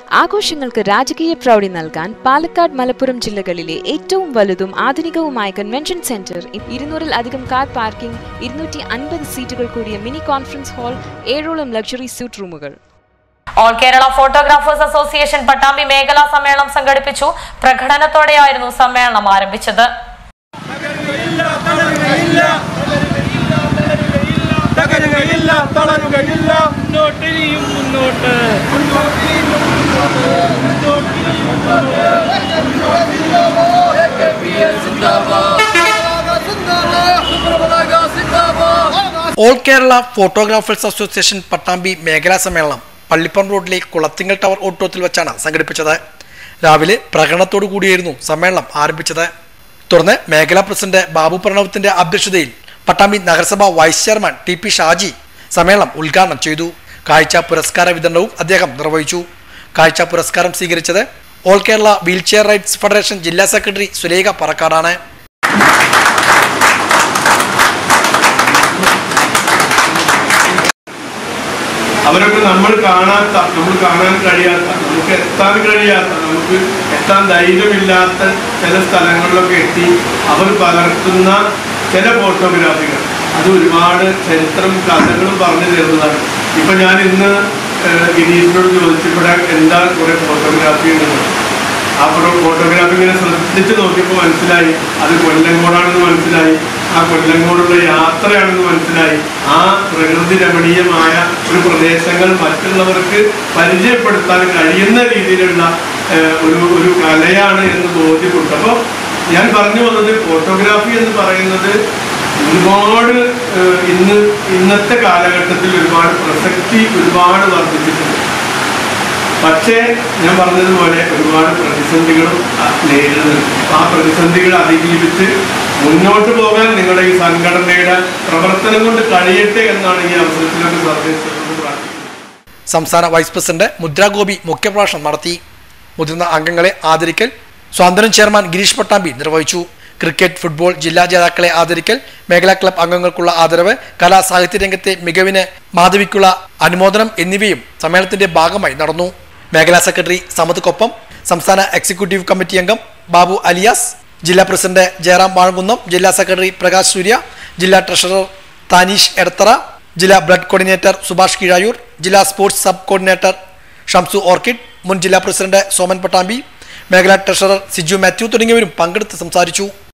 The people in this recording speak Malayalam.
ആഘോഷങ്ങൾക്ക് രാജകീയ പ്രൗഢി നൽകാൻ പാലക്കാട് മലപ്പുറം ജില്ലകളിലെ ഏറ്റവും വലുതും ആധുനികവുമായ കൺവെൻഷൻ സെന്റർ ഇരുന്നൂറിൽ അധികം കാർ പാർക്കിംഗ് ഇരുന്നൂറ്റി അൻപത് സീറ്റുകൾ കൂടിയ മിനി കോൺഫറൻസ് ഹാൾ ഏഴോളം ലക്ഷറി സ്യൂട്ട് റൂമുകൾ all Kerala photographers association Pattambi മേഖലാ സമ്മേളനം സംഘടിപ്പിച്ചു പ്രകടനത്തോടെയായിരുന്നു സമ്മേളനം ആരംഭിച്ചത് തകരുകയില്ല തളരുകയില്ല മുന്നോട്ടിരിയും മുന്നോട്ട് all Kerala photographers association Pattambi മേഖലാ സമ്മേളനം പള്ളിപ്പറമ്പ് റോഡിലെ കുളത്തിങ്കൽ ടവർ ഓട്ടോത്തിൽ വെച്ചാണ് സംഘടിപ്പിച്ചത് രാവിലെ പ്രകടനത്തോടു കൂടിയായിരുന്നു സമ്മേളനം ആരംഭിച്ചത് തുടർന്ന് മേഖലാ പ്രസിഡന്റ് ബാബു പ്രണവത്തിന്റെ അധ്യക്ഷതയിൽ പട്ടാമ്പി നഗരസഭ vice chairman T P Shaji സമ്മേളനം ഉദ്ഘാടനം ചെയ്തു കാഴ്ച പുരസ്കാര വിതരണവും അദ്ദേഹം നിർവഹിച്ചു കാഴ്ച പുരസ്കാരം സ്വീകരിച്ചത് all Kerala wheelchair rights federation ജില്ലാ സെക്രട്ടറി സുലേഖ പറക്കാടാണ് അവരൊക്കെ നമ്മൾ കാണാത്ത നമ്മൾ കാണാൻ കഴിയാത്ത നമുക്ക് എത്താൻ കഴിയാത്ത നമുക്ക് എത്താൻ ധൈര്യമില്ലാത്ത ചില സ്ഥലങ്ങളിലൊക്കെ എത്തി അവർ പകർത്തുന്ന ചില ഫോട്ടോഗ്രാഫികൾ അത് ഒരുപാട് ചരിത്രം കഥകളും പറഞ്ഞു തരുന്നതാണ് ഇപ്പൊ ഞാൻ ഇന്ന് ഏഹ്, ഗിരീഷിനോട് ചോദിച്ചപ്പോൾ എന്താ കുറെ ഫോട്ടോഗ്രാഫി ഉണ്ടെന്ന് ആ ഫോട്ടോഗ്രാഫി ഇങ്ങനെ ശ്രദ്ധിച്ച് നോക്കിയപ്പോൾ മനസ്സിലായി അത് കൊല്ലങ്കോടാണെന്ന് മനസ്സിലായി ആ കൊല്ലങ്കോടുള്ള യാത്രയാണെന്ന് മനസ്സിലായി ആ പ്രകൃതി രമണീയമായ ഒരു പ്രദേശങ്ങൾ മറ്റുള്ളവർക്ക് പരിചയപ്പെടുത്താൻ കഴിയുന്ന രീതിയിലുള്ള ഏഹ്, ഒരു ഒരു കലയാണ് എന്ന് ബോധ്യപ്പെട്ടു അപ്പോൾ ഞാൻ പറഞ്ഞു വന്നത് ഫോട്ടോഗ്രാഫി എന്ന് പറയുന്നത് ഒരുപാട് ഏഹ്, ഇന്ന് ഇന്നത്തെ കാലഘട്ടത്തിൽ ഒരുപാട് പ്രസക്തി ഒരുപാട് വർദ്ധിച്ചിട്ടുണ്ട് പക്ഷേ ഞാൻ പറഞ്ഞതുപോലെ ഒരുപാട് പ്രതിസന്ധികളും ആ, നേരിടുന്നുണ്ട് ആ പ്രതിസന്ധികൾ അതിജീവിച്ച് മുന്നോട്ട് പോകാൻ നിങ്ങളുടെ ഈ സംഘടനയുടെ പ്രവർത്തനം കൊണ്ട് കഴിയട്ടെ എന്നാണ് ഈ അവസരത്തിലൊക്കെ സർവീസ് പ്രാർത്ഥിക്കുന്നത് സംസ്ഥാന വൈസ് പ്രസിഡന്റ് മുദ്രാ ഗോപി മുഖ്യപ്രഭാഷണം നടത്തി മുതിർന്ന അംഗങ്ങളെ ആദരിക്കൽ സ്വാതന്ത്ര്യം ചെയർമാൻ ഗിരീഷ് പട്ടാമ്പി നിർവഹിച്ചു ക്രിക്കറ്റ് ഫുട്ബോൾ ജില്ലാ ജേതാക്കളെ ആദരിക്കൽ മേഖലാ ക്ലബ് അംഗങ്ങൾക്കുള്ള ആദരവ് കലാ സാഹിത്യ രംഗത്തെ മികവിന് മാധവിക്കുള്ള അനുമോദനം എന്നിവയും സമ്മേളനത്തിന്റെ ഭാഗമായി നടന്നു മേഖലാ സെക്രട്ടറി സമത്കൊപ്പം സംസ്ഥാന എക്സിക്യൂട്ടീവ് കമ്മിറ്റി അംഗം ബാബു അലിയാസ് ജില്ലാ പ്രസിഡന്റ് ജയറാം വാഴകുന്നം ജില്ലാ സെക്രട്ടറി പ്രകാശ് സൂര്യ ജില്ലാ ട്രഷറർ താനീഷ് എടത്തറ ജില്ലാ ബ്ലഡ് കോർഡിനേറ്റർ സുഭാഷ് കീഴായൂർ ജില്ലാ sports sub coordinator Shamsu Orchid മുൻ ജില്ലാ പ്രസിഡന്റ് സോമൻ പട്ടാമ്പി മേഖലാ ട്രഷറർ സിജു മാത്യു തുടങ്ങിയവരും പങ്കെടുത്ത് സംസാരിച്ചു